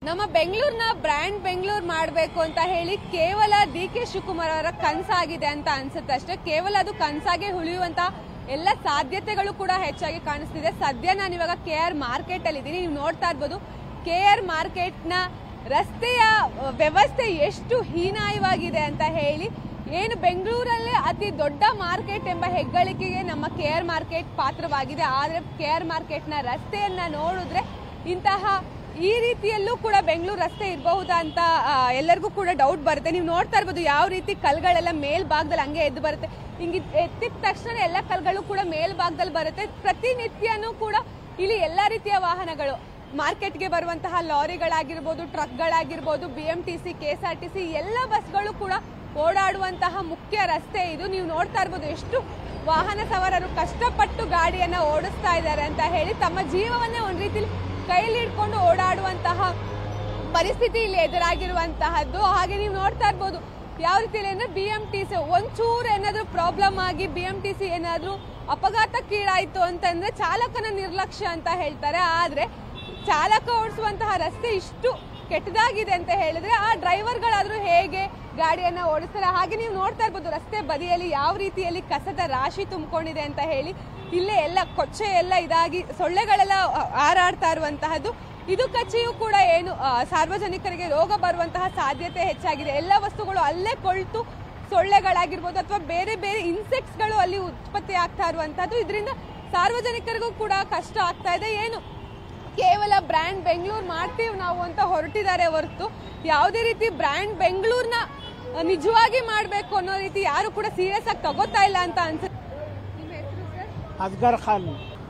ನಮ್ಮ ಬೆಂಗಳೂರಿನ ಬ್ರ್ಯಾಂಡ್ ಬೆಂಗಳೂರು ಮಾಡಬೇಕು ಅಂತ ಹೇಳಿ ಕೇವಲ ಡಿ ಕೆ ಶಿವಕುಮಾರ್ ಅವರ ಕನಸಾಗಿದೆ ಅಂತ ಅನ್ಸುತ್ತೆ ಅಷ್ಟೇ ಕೇವಲ ಅದು ಕನಸಾಗೆ ಉಳಿಯುವಂತ ಎಲ್ಲ ಸಾಧ್ಯತೆಗಳು ಕೂಡ ಹೆಚ್ಚಾಗಿ ಕಾಣಿಸ್ತಿದೆ ಸದ್ಯ ನಾನು ಇವಾಗ ಕೆ ಆರ್ ಮಾರ್ಕೆಟ್ ಅಲ್ಲಿ ಇದ್ದೀನಿ ನೀವು ನೋಡ್ತಾ ಇರ್ಬೋದು ಕೆ ಆರ್ ಮಾರ್ಕೆಟ್ ನ ರಸ್ತೆಯ ಅಹ್, ವ್ಯವಸ್ಥೆ ಎಷ್ಟು ಹೀನಾಯವಾಗಿದೆ ಅಂತ ಹೇಳಿ ಏನು ಬೆಂಗಳೂರಲ್ಲೇ ಅತಿ ದೊಡ್ಡ ಮಾರ್ಕೆಟ್ ಎಂಬ ಹೆಗ್ಗಳಿಕೆಗೆ ನಮ್ಮ ಕೆ ಆರ್ ಮಾರ್ಕೆಟ್ ಪಾತ್ರವಾಗಿದೆ ಆದ್ರೆ ಕೆ ಆರ್ ಮಾರ್ಕೆಟ್ ನ ರಸ್ತೆಯನ್ನ ನೋಡಿದ್ರೆ ಇಂತಹ ಈ ರೀತಿಯಲ್ಲೂ ಕೂಡ ಬೆಂಗಳೂರು ರಸ್ತೆ ಇರಬಹುದಾ ಅಂತ ಆ, ಎಲ್ಲರಿಗೂ ಕೂಡ ಡೌಟ್ ಬರುತ್ತೆ ನೀವು ನೋಡ್ತಾ ಇರ್ಬೋದು ಯಾವ ರೀತಿ ಕಲ್ಗಳೆಲ್ಲ ಮೇಲ್ಭಾಗದಲ್ಲಿ ಹಂಗೆ ಎದ್ದು ಬರುತ್ತೆ ಹಿಂಗೆ ಎತ್ತಿದ ತಕ್ಷಣ ಎಲ್ಲ ಕಲ್ಗಳು ಕೂಡ ಮೇಲ್ಭಾಗದಲ್ಲಿ ಬರುತ್ತೆ ಪ್ರತಿನಿತ್ಯನೂ ಕೂಡ ಇಲ್ಲಿ ಎಲ್ಲಾ ರೀತಿಯ ವಾಹನಗಳು ಮಾರ್ಕೆಟ್ಗೆ ಬರುವಂತಹ ಲಾರಿಗಳಾಗಿರ್ಬೋದು ಟ್ರಕ್ಗಳಾಗಿರ್ಬೋದು B M T C K S R T C ಎಲ್ಲ ಬಸ್ಗಳು ಕೂಡ ಓಡಾಡುವಂತಹ ಮುಖ್ಯ ರಸ್ತೆ ಇದು ನೀವು ನೋಡ್ತಾ ಇರ್ಬೋದು ಎಷ್ಟು ವಾಹನ ಸವಾರರು ಕಷ್ಟಪಟ್ಟು ಗಾಡಿಯನ್ನ ಓಡಿಸ್ತಾ ಇದ್ದಾರೆ ಅಂತ ಹೇಳಿ ತಮ್ಮ ಜೀವವನ್ನೇ ಒಂದ್ ರೀತಿಲಿ ಕೈಲಿ ಹಿಡ್ಕೊಂಡು ಓಡಾಡುವಂತಹ ಪರಿಸ್ಥಿತಿ ಇಲ್ಲಿ ಎದುರಾಗಿರುವಂತಹದ್ದು ಹಾಗೆ ನೀವು ನೋಡ್ತಾ ಇರ್ಬೋದು ಯಾವ ರೀತಿಯಲ್ಲಿ ಅಂದ್ರೆ ಬಿ ಎಂ ಟಿ ಸಿ ಒಂಚೂರು ಏನಾದ್ರೂ ಪ್ರಾಬ್ಲಮ್ ಆಗಿ ಬಿ ಎಂ ಟಿ ಸಿ ಏನಾದ್ರೂ ಅಪಘಾತಕ್ಕೀಡಾಯ್ತು ಅಂತಂದ್ರೆ ಚಾಲಕನ ನಿರ್ಲಕ್ಷ್ಯ ಅಂತ ಹೇಳ್ತಾರೆ ಆದ್ರೆ ಚಾಲಕ ಓಡಿಸುವಂತಹ ರಸ್ತೆ ಇಷ್ಟು ಕೆಟ್ಟದಾಗಿದೆ ಅಂತ ಹೇಳಿದ್ರೆ ಆ ಡ್ರೈವರ್ಗಳಾದ್ರೂ ಹೇಗೆ ಗಾಡಿಯನ್ನ ಓಡಿಸ್ತಾರೆ ಹಾಗೆ ನೀವು ನೋಡ್ತಾ ಇರ್ಬೋದು ರಸ್ತೆ ಬದಿಯಲ್ಲಿ ಯಾವ ರೀತಿಯಲ್ಲಿ ಕಸದ ರಾಶಿ ತುಂಬಿಕೊಂಡಿದೆ ಅಂತ ಹೇಳಿ ಇಲ್ಲೇ ಎಲ್ಲ ಕೊಚ್ಚೆ ಎಲ್ಲ ಇದಾಗಿ ಸೊಳ್ಳೆಗಳೆಲ್ಲ ಹಾರಾಡ್ತಾ ಇರುವಂತಹದ್ದು ಇದು ಕಚ್ಚೆಯೂ ಕೂಡ ಏನು ಆ, ಸಾರ್ವಜನಿಕರಿಗೆ ರೋಗ ಬರುವಂತಹ ಸಾಧ್ಯತೆ ಹೆಚ್ಚಾಗಿದೆ ಎಲ್ಲ ವಸ್ತುಗಳು ಅಲ್ಲೇ ಕೊಳ್ತು ಸೊಳ್ಳೆಗಳಾಗಿರ್ಬೋದು ಅಥವಾ ಬೇರೆ ಬೇರೆ ಇನ್ಸೆಕ್ಟ್ಸ್ ಗಳು ಅಲ್ಲಿ ಉತ್ಪತ್ತಿ ಆಗ್ತಾ ಇರುವಂತಹದ್ದು ಇದರಿಂದ ಸಾರ್ವಜನಿಕರಿಗೂ ಕೂಡ ಕಷ್ಟ ಆಗ್ತಾ ಇದೆ ಏನು ಕೇವಲ ಬ್ರ್ಯಾಂಡ್ ಬೆಂಗಳೂರು ಮಾಡ್ತೀವಿ ನಾವು ಅಂತ ಹೊರಟಿದ್ದಾರೆ ಹೊರತು ಯಾವುದೇ ರೀತಿ ಬ್ರ್ಯಾಂಡ್ ಬೆಂಗಳೂರ್ನ ನಿಜವಾಗಿ ಮಾಡಬೇಕು ಅನ್ನೋ ರೀತಿ ಯಾರು ಕೂಡ ಸೀರಿಯಸ್ ಆಗಿ ತಗೋತಾ ಇಲ್ಲ ಅಂತ ಅನ್ಸುತ್ತೆ ನಿಮ್ಮ ಹೆಸರು sir Asghar Khan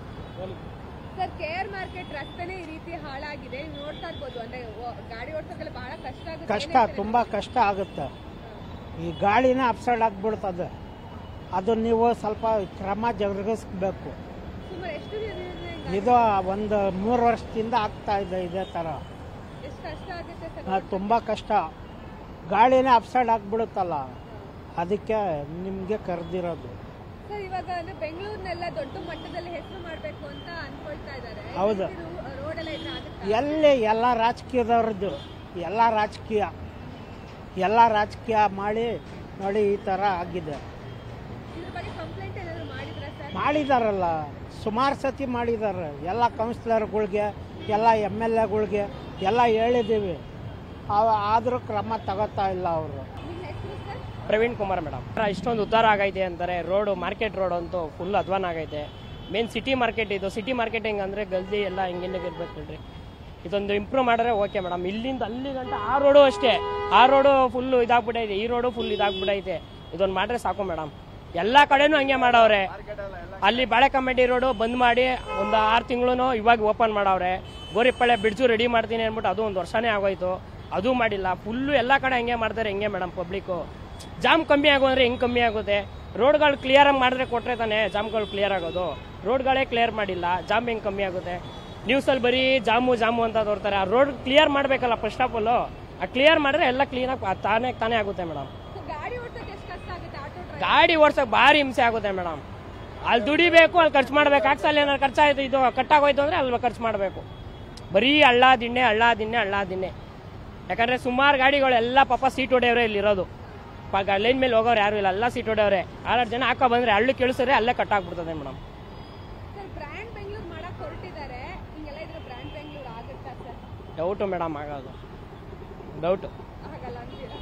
sir K R market ರಸ್ತೆನೇ ಈ ರೀತಿ ಹಾಳಾಗಿದೆ ನೀವು ನೋಡ್ತಾ ಇರ್ಬೋದು ಅಂದ್ರೆ ಓ- ಗಾಡಿ ಓಡಿಸೋಕೆಲ್ಲ ಬಹಳ ಕಷ್ಟ ಆಗುತ್ತೆ ಕಷ್ಟ ತುಂಬ ಕಷ್ಟ ಆಗುತ್ತೆ ಈ ಗಾಳಿನ ಅಪ್ಸೈಡ್ ಆಗ್ಬಿಡ್ತದೆ ಅದು ನೀವು ಸ್ವಲ್ಪ ಕ್ರಮ ಜರುಗಿಸ್ಬೇಕು ಸುಮಾರು ಎಷ್ಟು ದಿನದಿಂದ ಹಿಂಗ್ ಇದು ಒಂದು ಮೂರು ವರ್ಷದಿಂದ ಆಗ್ತಾ ಇದೆ ಇದೇ ಥರ ಎಷ್ಟು ಕಷ್ಟ ಆಗುತ್ತೆ ಸರ್ ಆ, ತುಂಬ ಕಷ್ಟ ಗಾಳಿನೇ ಅಪ್ಸೈಡ್ ಆಗ್ಬಿಡುತ್ತಲ್ಲ ಅದಕ್ಕೆ ನಿಮಗೆ ಕರೆದಿರೋದು ಸರ್ ಇವಾಗ ಅಂದ್ರೆ ಬೆಂಗಳೂರಿನೆಲ್ಲ ದೊಡ್ಡ ಮಟ್ಟದಲ್ಲಿ ಹೆಸರು ಮಾಡಬೇಕು ಅಂತ ಅನ್ಕೊಳ್ತಾ ಇದ್ದಾರೆ ಹೌದು. ರೋಡ್ ಎಲ್ಲ ಇದ್ರೆ ಆಗುತ್ತೆ ಎಲ್ಲಿ ಎಲ್ಲ ರಾಜಕೀಯದವ್ರದ್ದು ಎಲ್ಲ ರಾಜಕೀಯ ಎಲ್ಲ ರಾಜಕೀಯ ಮಾಡಿ ನೋಡಿ ಈ ಥರ ಆಗಿದೆ ಇದ್ರ ಬಗ್ಗೆ ಕಂಪ್ಲೇಂಟ್ ಏನಾದ್ರು ಮಾಡಿದ್ರ ಸರ್ ಮಾಡಿದಾರಲ್ಲ ಸುಮಾರು ಸತಿ ಮಾಡಿದ್ದಾರೆ ಎಲ್ಲ ಕೌನ್ಸಿಲರ್ಗಳ್ಗೆ ಎಲ್ಲ ಎಮ್ ಎಲ್ ಎಗಳ್ಗೆ ಎಲ್ಲ ಹೇಳಿದ್ದೀವಿ ಅವ- ಆದರೂ ಕ್ರಮ ತಗೋತಾ ಇಲ್ಲ ಅವರು ನಿಮ್ಮ ಹೆಸರು ಸರ್ ಪ್ರವೀಣ್ ಕುಮಾರ್ ಮೇಡಮ್ ಇಷ್ಟೊಂದು ಉದ್ಧಾರ ಆಗೈತೆ ಅಂತಾರೆ ರೋಡು ಮಾರ್ಕೆಟ್ ರೋಡ್ ಅಂತೂ ಫುಲ್ ಅಧ್ವಾನ ಆಗೈತೆ ಮೇನ್ ಸಿಟಿ ಮಾರ್ಕೆಟ್ ಇದು ಸಿಟಿ ಮಾರ್ಕೆಟಿಂಗ್ ಅಂದರೆ ಗಲ್ದಿ ಎಲ್ಲ ಹಿಂಗಿಂದ ಇರ್ಬೇಕು ಹೇಳ್ರಿ ಇದೊಂದು ಇಂಪ್ರೂವ್ ಮಾಡಿದ್ರೆ ಓಕೆ ಮೇಡಮ್ ಇಲ್ಲಿಂದ ಅಲ್ಲಿ ಗಂಟ ಆ ರೋಡು ಅಷ್ಟೇ ಆ ರೋಡು ಫುಲ್ಲು ಇದಾಗ್ಬಿಟ್ಟೈತೆ ಈ ರೋಡು ಫುಲ್ ಇದಾಗ್ಬಿಟ್ಟೈತೆ ಇದೊಂದು ಮಾಡ್ರೆ ಸಾಕು ಮೇಡಮ್ ಎಲ್ಲ ಕಡೆನೂ ಹಂಗೆ ಮಾಡವ್ರೆ ಅಲ್ಲಿ ಬಾಳೆ ಕಮಿಟಿ ರೋಡು ಬಂದ್ ಮಾಡಿ ಒಂದು ಆರು ತಿಂಗಳು ಇವಾಗ ಓಪನ್ ಮಾಡವ್ರೆ ಗೋರಿಪ್ಪಳೆ ಬಿಡ್ಜು ರೆಡಿ ಮಾಡ್ತೀನಿ ಅಂದ್ಬಿಟ್ಟು ಅದು ಒಂದು ವರ್ಷನೇ ಆಗೋಯ್ತು ಅದು ಮಾಡಿಲ್ಲ ಫುಲ್ಲು ಎಲ್ಲ ಕಡೆ ಹಂಗೆ ಮಾಡ್ತಾರೆ ಹೆಂಗೆ ಮೇಡಮ್ ಪಬ್ಲಿಕ್ಕು ಜಾಮ್ ಕಮ್ಮಿ ಆಗೋ ಅಂದ್ರೆ ಹೆಂಗ್ ಕಮ್ಮಿ ಆಗುತ್ತೆ ರೋಡ್ಗಳು ಕ್ಲಿಯರ್ ಆಗಿ ಮಾಡಿದ್ರೆ ಕೊಟ್ರೆ ತಾನೇ ಜಾಮ್ಗಳು ಕ್ಲಿಯರ್ ಆಗೋದು ರೋಡ್ಗಳೇ ಕ್ಲಿಯರ್ ಮಾಡಿಲ್ಲ ಜಾಮ್ ಹೆಂಗ್ ಕಮ್ಮಿ ಆಗುತ್ತೆ ನ್ಯೂಸಲ್ಲಿ ಬರೀ ಜಾಮು ಜಾಮು ಅಂತ ತೋರ್ತಾರೆ ಆ ರೋಡ್ ಕ್ಲಿಯರ್ ಮಾಡಬೇಕಲ್ಲ ಫಸ್ಟ್ ಆಫ್ ಆಲ್ ಆ ಕ್ಲಿಯರ್ ಮಾಡಿದ್ರೆ ಎಲ್ಲ ಕ್ಲೀನಾಗಿ ತಾನೇ ತಾನೇ ಆಗುತ್ತೆ ಮೇಡಮ್ ಸೊ ಗಾಡಿ ಓಡ್ಸೋಕೆ ಎಷ್ಟು ಕಷ್ಟ ಆಗುತ್ತೆ ಆಟೋ ಡ್ರೈವರ್ ಗಾಡಿ ಓಡ್ಸಕ್ ಭಾರಿ ಹಿಂಸೆ ಆಗುತ್ತೆ ಮೇಡಮ್ ಅಲ್ಲಿ ದುಡಿಬೇಕು ಅಲ್ಲಿ ಖರ್ಚು ಮಾಡ್ಬೇಕು ಆಕ್ಸಲ್ಲಿ ಏನಾದ್ರು ಖರ್ಚಾಯ್ತು ಇದು ಕಟ್ಟಾಗೋಯ್ತು ಅಂದ್ರೆ ಅಲ್ಲಿ ಖರ್ಚು ಮಾಡಬೇಕು ಬರೀ ಹಳ್ಳ ದಿಣ್ಣೆ ಹಳ್ಳ ದಿಣ್ಣೆ ಹಳ್ಳ ದಿಣ್ಣೆ ಯಾಕಂದ್ರೆ ಸುಮಾರು ಗಾಡಿಗಳು ಎಲ್ಲ ಪಾಪ ಸೀಟ್ ಹೊಡೆಯವ್ರೆ ಇಲ್ಲಿ ಇರೋದು ಲೈನ್ ಮೇಲೆ ಹೋಗೋರು ಯಾರು ಇಲ್ಲ ಎಲ್ಲ ಸೀಟ್ ಹೊಡೆಯವ್ರೆ ಆರಾರು ಜನ ಹಾಕ ಬಂದ್ರೆ ಹಳ್ಳು ಕೇಳಿಸಿದ್ರೆ ಅಲ್ಲೇ ಕಟ್ಟಾಗ್ಬಿಡ್ತದೆ ಮೇಡಮ್ ಸರ್ ಬ್ರ್ಯಾಂಡ್ ಬೆಂಗಳೂರು ಮಾಡಕ್ ಹೊರಟಿದ್ದಾರೆ ಹಿಂಗೆಲ್ಲ ಇದ್ರೆ ಬ್ರ್ಯಾಂಡ್ ಬೆಂಗಳೂರು ಆಗುತ್ತಾ ಸರ್ ಡೌಟು ಮೇಡಮ್ ಆಗೋದು ಡೌಟು ಆಗಲ್ಲ ಅಂತೀರಾ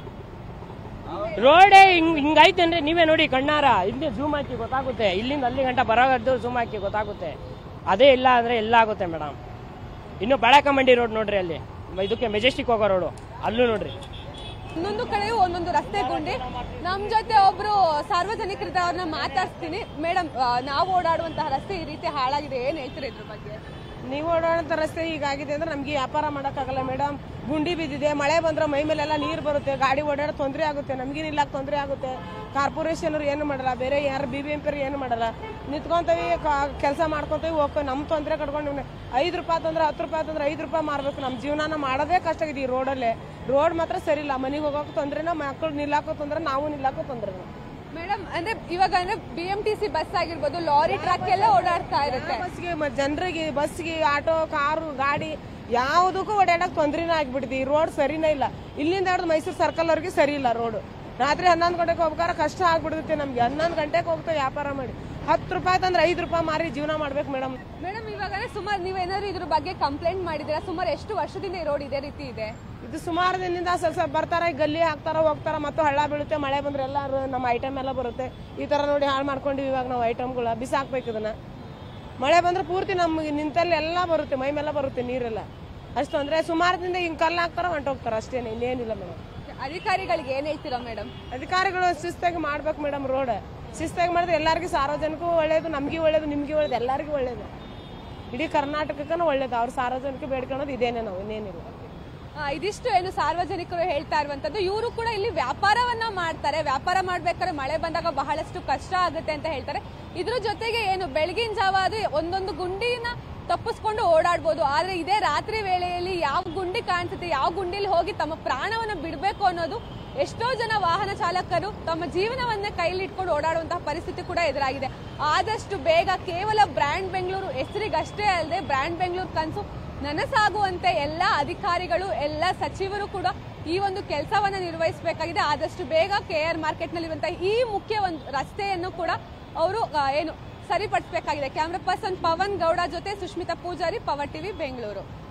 ರೋಡೇ ಹಿಂಗ್ ಹಿಂಗೈತೆ ಅಂದ್ರೆ ನೀವೇ ನೋಡಿ ಕಣ್ಣಾರ ಹಿಂದೆ ಜೂಮ್ ಹಾಕಿ ಗೊತ್ತಾಗುತ್ತೆ ಇಲ್ಲಿಂದ ಅಲ್ಲಿ ಗಂಟ ಬರೋದು ಜೂಮ್ ಹಾಕಿ ಗೊತ್ತಾಗುತ್ತೆ ಅದೇ ಇಲ್ಲ ಅಂದ್ರೆ ಎಲ್ಲ ಆಗುತ್ತೆ ಮೇಡಮ್ ಇನ್ನು ಬಾಳಕಮಂಡಿ ರೋಡ್ ನೋಡ್ರಿ ಅಲ್ಲಿ ಇದಕ್ಕೆ ಮೆಜೆಸ್ಟಿಕ್ ಹೋಗೋ ರೋಡು ಅಲ್ಲೂ ನೋಡ್ರಿ ಒಂದೊಂದು ಕಡೆಯೂ ಒಂದೊಂದು ರಸ್ತೆ ಗುಂಡಿ ನಮ್ ಜೊತೆ ಒಬ್ರು ಸಾರ್ವಜನಿಕರಿದ್ದಾರೆ ಅವ್ರನ್ನ ಮಾತಾಡ್ತೀನಿ ಮೇಡಮ್ ನಾವು ಓಡಾಡುವಂತಹ ರಸ್ತೆ ಈ ರೀತಿ ಹಾಳಾಗಿದೆ ಏನ್ ಹೇಳ್ತೀರಿ ಇದ್ರ ಬಗ್ಗೆ ನೀವು ಓಡಾಡೋಂಥ ರಸ್ತೆ ಹೀಗಾಗಿದೆ ಅಂದ್ರೆ ನಮಗೆ ವ್ಯಾಪಾರ ಮಾಡೋಕ್ಕಾಗಲ್ಲ ಮೇಡಮ್ ಗುಂಡಿ ಬಿದ್ದಿದೆ ಮಳೆ ಬಂದ್ರೆ ಮೈ ಮೇಲೆಲ್ಲ ನೀರು ಬರುತ್ತೆ ಗಾಡಿ ಓಡಾಡೋ ತೊಂದರೆ ಆಗುತ್ತೆ ನಮಗೆ ನಿಲ್ಲಕ್ಕೆ ತೊಂದರೆ ಆಗುತ್ತೆ ಕಾರ್ಪೊರೇಷನ್ ಅವ್ರು ಏನು ಮಾಡಲ್ಲ ಬೇರೆ ಯಾರು ಬಿ ಬಿ ಎಂ ಪಿ ಏನು ಮಾಡಲ್ಲ ನಿಂತ್ಕೊಂತೀವಿ ಕೆಲಸ ಮಾಡ್ಕೊಂತೀವಿ ಹೋಗ್ಕೊ ನಮ್ಮ ತೊಂದರೆ ಕಟ್ಕೊಂಡು ಐದು ರೂಪಾಯಿ ತಂದ್ರೆ ಹತ್ತು ರೂಪಾಯಿ ತಂದ್ರೆ ಐದು ರೂಪಾಯಿ ಮಾರ್ಬೇಕು ನಮ್ಮ ಜೀವನಾನ ಮಾಡೋದೇ ಕಷ್ಟ ಆಗಿದೆ ಈ ರೋಡಲ್ಲೇ ರೋಡ್ ಮಾತ್ರ ಸರಿ ಇಲ್ಲ ಮನೆಗೆ ಹೋಗೋಕೆ ತೊಂದ್ರೆನ ಮಕ್ಕಳು ನಿಲ್ಲಕ್ಕೂ ತೊಂದರೆ ನಾವು ನಿಲ್ಲಕ್ಕೂ ತೊಂದ್ರೆನ ಮೇಡಮ್ ಅಂದ್ರೆ ಇವಾಗ ಅಂದ್ರೆ B M T C bus ಆಗಿರ್ಬೋದು ಲಾರಿ ಟ್ರಕ್ ಎಲ್ಲ ಓಡಾಡ್ತಾ ಇರುತ್ತೆ ಬಸ್ಗೆ ಜನರಿಗೆ ಬಸ್ಗೆ ಆಟೋ ಕಾರು ಗಾಡಿ ಯಾವುದಕ್ಕೂ ಓಡಾಡಕ್ ತೊಂದ್ರೆನೇ ಆಗ್ಬಿಟ್ಟಿದೆ ಈ ರೋಡ್ ಸರಿನೇ ಇಲ್ಲ ಇಲ್ಲಿಂದ ಹಿಡಿದು ಮೈಸೂರು ಸರ್ಕಲ್ ವರೆಗೆ ಸರಿ ಇಲ್ಲ ರೋಡ್ ರಾತ್ರಿ ಹನ್ನೊಂದು ಗಂಟೆಗೆ ಹೋಗ್ಬೇಕಾರೆ ಕಷ್ಟ ಆಗ್ಬಿಡುತ್ತೆ ನಮ್ಗೆ ಹನ್ನೊಂದು ಗಂಟೆಗೆ ಹೋಗ್ತೇವೆ ವ್ಯಾಪಾರ ಮಾಡಿ ಹತ್ತು ರೂಪಾಯಿ ತಂದ್ರೆ ಐದು ರೂಪಾಯಿ ಮಾರಿ ಜೀವನ ಮಾಡ್ಬೇಕು ಮೇಡಮ್ ಮೇಡಮ್ ಇವಾಗ ಸುಮಾರು ನೀವೇನಾದ್ರು ಇದ್ರ ಬಗ್ಗೆ ಕಂಪ್ಲೇಂಟ್ ಮಾಡಿದ್ದೀರಾ ಸುಮಾರು ಎಷ್ಟು ವರ್ಷದಿಂದ ಈ ರೋಡ್ ಇದೇ ರೀತಿ ಇದೆ ಇದು ಸುಮಾರು ದಿನದಿಂದ ಸ್ವಲ್ಪ ಸ್ವಲ್ಪ ಬರ್ತಾರೆ ಗಲ್ಲಿ ಹಾಕ್ತಾರ ಹೋಗ್ತಾರ ಮತ್ತು ಹಳ್ಳ ಬೀಳುತ್ತೆ ಮಳೆ ಬಂದ್ರೆ ಎಲ್ಲಾರು ನಮ್ಮ ಐಟಮ್ ಎಲ್ಲ ಬರುತ್ತೆ ಈ ತರ ನೋಡಿ ಹಾಳು ಮಾಡ್ಕೊಂಡಿವಿ ಇವಾಗ ನಾವು ಐಟಮ್ಗಳ ಬಿಸಾಕ್ಬೇಕು ಇದನ್ನ ಮಳೆ ಬಂದ್ರೆ ಪೂರ್ತಿ ನಮ್ಗೆ ನಿಂತಲ್ಲಿ ಎಲ್ಲ ಬರುತ್ತೆ ಮೈ ಮೇಲೆ ಬರುತ್ತೆ ನೀರೆಲ್ಲ ಅಷ್ಟು ಅಂದ್ರೆ ಸುಮಾರು ದಿನದಿಂದ ಹಿಂಗ್ ಕಲ್ಲು ಹಾಕ್ತಾರ ಹೊಂಟೋಗ್ತಾರ ಅಷ್ಟೇನೆ ಇನ್ನೇನಿಲ್ಲ ಮೇಡಮ್ ಅಧಿಕಾರಿಗಳಿಗೆ ಏನ್ ಹೇಳ್ತೀರಾ ಮೇಡಮ್ ಅಧಿಕಾರಿಗಳು ಶಿಸ್ತಾಗಿ ಮಾಡ್ಬೇಕು ಮೇಡಮ್ ರೋಡ್ ಶಿಸ್ತಾಗಿ ಮಾಡಿದ್ರೆ ಎಲ್ಲರಿಗೂ ಸಾರ್ವಜನಿಕೂ ಒಳ್ಳೇದು ನಮ್ಗೆ ಒಳ್ಳೇದು ನಿಮ್ಗೆ ಒಳ್ಳೇದು ಎಲ್ಲರಿಗೂ ಒಳ್ಳೇದು ಇಡೀ ಕರ್ನಾಟಕಕ್ಕೂ ಒಳ್ಳೇದು ಅವ್ರ ಸಾರ್ವಜನಿಕ ಬೇಡ್ಕೊಳ್ಳೋದು ಇದೇನೆ ನಾವು ಇನ್ನೇನಿಲ್ಲ ಆ, ಇದಿಷ್ಟು ಏನು ಸಾರ್ವಜನಿಕರು ಹೇಳ್ತಾ ಇರುವಂತದ್ದು ಇವರು ಕೂಡ ಇಲ್ಲಿ ವ್ಯಾಪಾರವನ್ನ ಮಾಡ್ತಾರೆ ವ್ಯಾಪಾರ ಮಾಡ್ಬೇಕಾದ್ರೆ ಮಳೆ ಬಂದಾಗ ಬಹಳಷ್ಟು ಕಷ್ಟ ಆಗುತ್ತೆ ಅಂತ ಹೇಳ್ತಾರೆ ಇದ್ರ ಜೊತೆಗೆ ಏನು ಬೆಳಗಿನ ಜಾವ ಅದು ಒಂದೊಂದು ಗುಂಡಿನ ತಪ್ಪಿಸ್ಕೊಂಡು ಓಡಾಡ್ಬೋದು ಆದ್ರೆ ಇದೇ ರಾತ್ರಿ ವೇಳೆಯಲ್ಲಿ ಯಾವ ಗುಂಡಿ ಕಾಣಿಸುತ್ತೆ ಯಾವ ಗುಂಡಿಲಿ ಹೋಗಿ ತಮ್ಮ ಪ್ರಾಣವನ್ನ ಬಿಡಬೇಕು ಅನ್ನೋದು ಎಷ್ಟೋ ಜನ ವಾಹನ ಚಾಲಕರು ತಮ್ಮ ಜೀವನವನ್ನ ಕೈಲಿಟ್ಕೊಂಡು ಓಡಾಡುವಂತಹ ಪರಿಸ್ಥಿತಿ ಕೂಡ ಎದುರಾಗಿದೆ ಆದಷ್ಟು ಬೇಗ ಕೇವಲ ಬ್ರ್ಯಾಂಡ್ ಬೆಂಗಳೂರು ಹೆಸರಿಗಷ್ಟೇ ಅಲ್ಲದೆ ಬ್ರ್ಯಾಂಡ್ ಬೆಂಗಳೂರು ಕನಸು ನನಸಾಗುವಂತೆ ಎಲ್ಲ ಅಧಿಕಾರಿಗಳು ಎಲ್ಲ ಸಚಿವರು ಕೂಡ ಈ ಒಂದು ಕೆಲಸವನ್ನ ನಿರ್ವಹಿಸಬೇಕಾಗಿದೆ ಆದಷ್ಟು ಬೇಗ ಕೆ ಆರ್ ಮಾರ್ಕೆಟ್ ನಲ್ಲಿರುವಂತಹ ಈ ಮುಖ್ಯ ಒಂದು ರಸ್ತೆಯನ್ನು ಕೂಡ ಅವರು ಏನು ಸರಿಪಡಿಸಬೇಕಾಗಿದೆ ಕ್ಯಾಮ್ರಾ ಪರ್ಸನ್ ಪವನ್ ಗೌಡ ಜೊತೆ ಸುಷ್ಮಿತಾ ಪೂಜಾರಿ ಪವರ್ ಟಿವಿ ಬೆಂಗಳೂರು